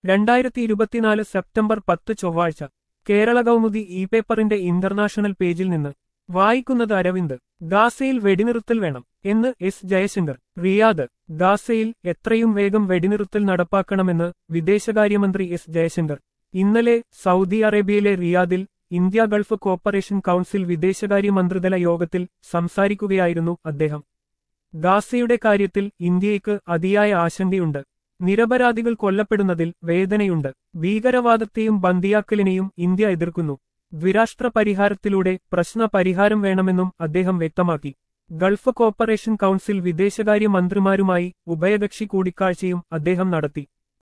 രണ്ടായിരത്തി ഇരുപത്തിനാല് സെപ്റ്റംബർ പത്ത് ചൊവ്വാഴ്ച കേരള കൗമുദി ഇ പേപ്പറിന്റെ ഇന്റർനാഷണൽ പേജിൽ നിന്ന് വായിക്കുന്നത് അരവിന്ദ് ഗാസയിൽ വെടിനിർത്തൽ വേണം എന്ന് എസ് ജയശങ്കർ റിയാദ് ഗാസയിൽ എത്രയും വേഗം വെടിനിർത്തൽ നടപ്പാക്കണമെന്ന് വിദേശകാര്യമന്ത്രി എസ് ജയശങ്കർ ഇന്നലെ സൗദി അറേബ്യയിലെ റിയാദിൽ ഇന്ത്യ ഗൾഫ് കോപ്പറേഷൻ കൗൺസിൽ വിദേശകാര്യ മന്ത്രിതല യോഗത്തിൽ സംസാരിക്കുകയായിരുന്നു അദ്ദേഹം ഗാസയുടെ കാര്യത്തിൽ ഇന്ത്യയ്ക്ക് അതിയായ ആശങ്കയുണ്ട് നിരപരാധികൾ കൊല്ലപ്പെടുന്നതിൽ വേദനയുണ്ട് ഭീകരവാദത്തെയും ബന്ദിയാക്കലിനെയും ഇന്ത്യ എതിർക്കുന്നു ദ്വിരാഷ്ട്ര പരിഹാരത്തിലൂടെ പ്രശ്ന പരിഹാരം വേണമെന്നും അദ്ദേഹം വ്യക്തമാക്കി ഗൾഫ് കോപ്പറേഷൻ കൗൺസിൽ വിദേശകാര്യ മന്ത്രിമാരുമായി ഉഭയകക്ഷി കൂടിക്കാഴ്ചയും അദ്ദേഹം നടത്തി